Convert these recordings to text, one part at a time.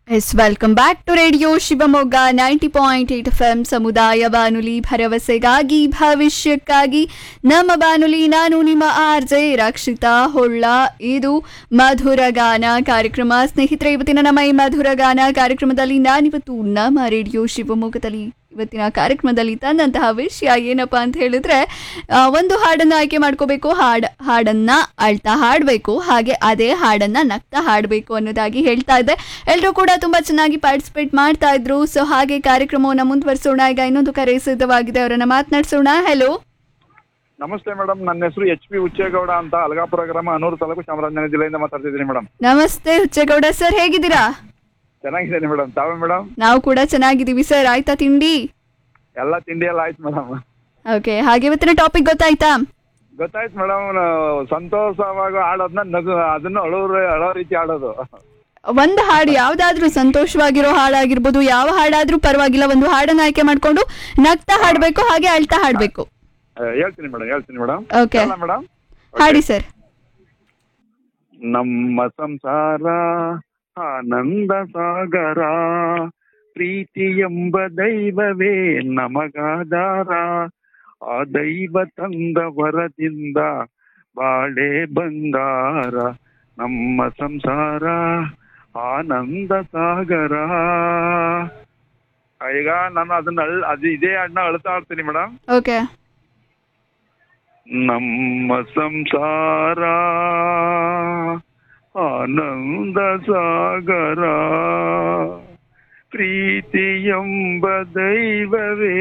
S welcome back to radio Shivamogga ninety point eight F M ಸಮುದಾಯ ಬಾನುಲಿ ಭರವಸೆಗಾಗಿ ಭವಿಷ್ಯಕ್ಕಾಗಿ ನಮ್ಮ ಬಾನುಲಿ ನಾನು ನಿಮ್ಮ ಆರ್ ಜೆ ರಕ್ಷಿತಾ ಹೊಳ್ಳ ಇದು ಮಧುರ ಗಾನ ಕಾರ್ಯಕ್ರಮ ಸ್ನೇಹಿತರೆ ಇವತ್ತಿನ ನಮ್ಮ ಈ ಮಧುರ ಗಾನ ಕಾರ್ಯಕ್ರಮದಲ್ಲಿ ನಾನಿವತ್ತು ನಮ್ಮ ರೇಡಿಯೋ ಶಿವಮೊಗ್ಗದಲ್ಲಿ ಇವತ್ತಿನ ಕಾರ್ಯಕ್ರಮದಲ್ಲಿ ತಂದಂತಹ ವಿಷಯ ಏನಪ್ಪಾ ಅಂತ ಹೇಳಿದ್ರೆ ಆ, ಒಂದು ಹಾಡನ್ನ ಆಯ್ಕೆ ಮಾಡ್ಕೋಬೇಕು ಹಾಡ್ ಹಾಡನ್ನ ಅಳ್ತಾ ಹಾಡಬೇಕು ಹಾಗೆ ಅದೇ ಹಾಡನ್ನ ನಗ್ತಾ ಹಾಡಬೇಕು ಅನ್ನೋದಾಗಿ ಹೇಳ್ತಾ ಇದ್ದೆ ಎಲ್ಲರೂ ಕೂಡ ತುಂಬಾ ಚೆನ್ನಾಗಿ ಪಾರ್ಟಿಸಿಪೇಟ್ ಮಾಡ್ತಾ ಇದ್ರು ಸೊ ಹಾಗೆ ಕಾರ್ಯಕ್ರಮವನ್ನ ಮುಂದುವರಿಸೋಣ ಈಗ ಇನ್ನೊಂದು ಕರೆ ಸಿದ್ಧವಾಗಿದೆ ಅವರನ್ನ ಮಾತನಾಡಿಸೋಣ ಹೆಲೋ ನಮಸ್ತೆ ಮೇಡಮ್ ನನ್ನ ಹೆಸರು ಎಚ್ ಪಿ ಉಚ್ಚೇಗೌಡ ಅಂತ ಅಲಗಾಪುರ ಗ್ರಾಮ ಅನೂರು ತಾಲೂಕು ಚಾಮರಾಜನಗರ ಜಿಲ್ಲೆಯಿಂದ ಮಾತಾಡ್ತಿದ್ದೀನಿ ಮೇಡಮ್ ನಮಸ್ತೆ ಹುಚ್ಚೇಗೌಡ ಸರ್ ಹೇಗಿದ್ದೀರಾ ಚೆನ್ನಾಗಿದ್ದೀನಿ ಮೇಡಮ್ ತಾವೇ ಮೇಡಮ್ ನಾವು ಕೂಡ ಚೆನ್ನಾಗಿದ್ದೀವಿ ಸರ್ ಆಯ್ತಾ ತಿಂಡಿ ಎಲ್ಲ ತಿಂಡಿ ಎಲ್ಲ ಆಯ್ತು ಮೇಡಮ್ ಓಕೆ ಹಾಗೆ ಇವತ್ತಿನ ಟಾಪಿಕ್ ಗೊತ್ತಾಯ್ತಾ ಗೊತ್ತಾಯ್ತು ಮೇಡಮ್ ಸಂತೋಷವಾಗ ಆಡೋದನ್ನ ನಗು ಅದನ್ನ ಅಳೋರು ಅಳೋ ರೀತಿ ಆಡೋದು ಒಂದು ಹಾಡು ಯಾವ್ದಾದ್ರೂ ಸಂತೋಷವಾಗಿರೋ ಹಾಡಾಗಿರ್ಬೋದು ಯಾವ ಹಾಡಾದ್ರೂ ಪರವಾಗಿಲ್ಲ ಒಂದು ಹಾಡನ್ನ ಆಯ್ಕೆ ಮಾಡ್ಕೊಂಡು ನಗ್ತಾ ಹಾಡ್ಬೇಕು ಹಾಗೆ ಅಳ್ತಾ ಹಾಡ್ಬೇಕು ಆ, ಹೇಳ್ತೀನಿ ಮೇಡಮ್ ಹೇಳ್ತೀನಿ ಮೇಡಮ್ ಓಕೆ ಮೇಡಮ್ ಹಾಡಿ ಸರ್ ನಮ್ಮ ಸಂಸಾರ ಆನಂದ ಸಾಗರ ಪ್ರೀತಿ ಎಂಬ ದೈವವೇ ನಮಗಾಧಾರ ಆ ದೈವ ತಂದ ವರದಿಂದ ಬಾಳೆ ಬಂಗಾರ ನಮ್ಮ ಸಂಸಾರ ಆನಂದ ಸಾಗರ ಆ, ಈಗ ನಾನು ಅದನ್ನ ಅಳ್ ಅದು ಇದೇ ಹಾಡನ್ನ ಅಳ್ತಾ ಆಡ್ತೀನಿ ಮೇಡಮ್ ಓಕೆ ನಮ್ಮ ಸಂಸಾರ ಆನಂದ ಸಾಗರ ಪ್ರೀತಿ ಎಂಬ ದೈವವೇ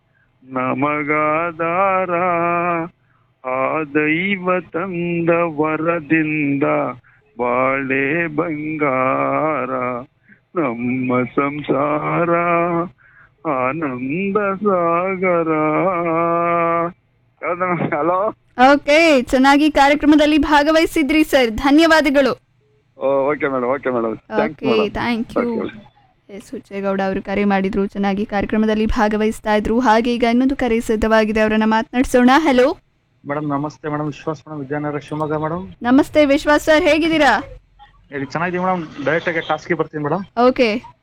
ನಮಗಾಧಾರ ಆ ದೈವ ತಂದ ವರದಿಂದ ಬಾಳೆ ಬಂಗಾರ ನಮ್ಮ ಸಂಸಾರ ಆನಂದ ಸಾಗರ ಹಲೋ ಓಕೆ ಚೆನ್ನಾಗಿ ಕಾರ್ಯಕ್ರಮದಲ್ಲಿ ಭಾಗವಹಿಸಿದ್ರಿ ಸರ್ ಧನ್ಯವಾದಗಳು okay madam okay madam okay thank you S Huchegowda ಅವರು ಕರೆ ಮಾಡಿದ್ರು ಚೆನ್ನಾಗಿ ಕಾರ್ಯಕ್ರಮದಲ್ಲಿ ಭಾಗವಹಿಸ್ತಾ ಇದ್ರು ಹಾಗೆ ಈಗ ಇನ್ನೊಂದು ಕರೆ ಸಿದ್ಧವಾಗಿದೆ ಅವರನ್ನ ಮಾತನಾಡಿಸೋಣ ಹೆಲೋ ಮೇಡಮ್ ನಮಸ್ತೆ madam Vishwas madam Vidyanagar Shivamogga madam ನಮಸ್ತೆ ವಿಶ್ವಾಸ್ ಸರ್ ಹೇಗಿದ್ದೀರಾ ಇಲ್ಲಿ ಚೆನ್ನಾಗಿದೆ ಮೇಡಮ್ ಡೈರೆಕ್ಟ್ ಆಗಿ ಟಾಸ್ಕಿಗೆ ಬರ್ತೀನಿ ಮೇಡಮ್ ಓಕೆ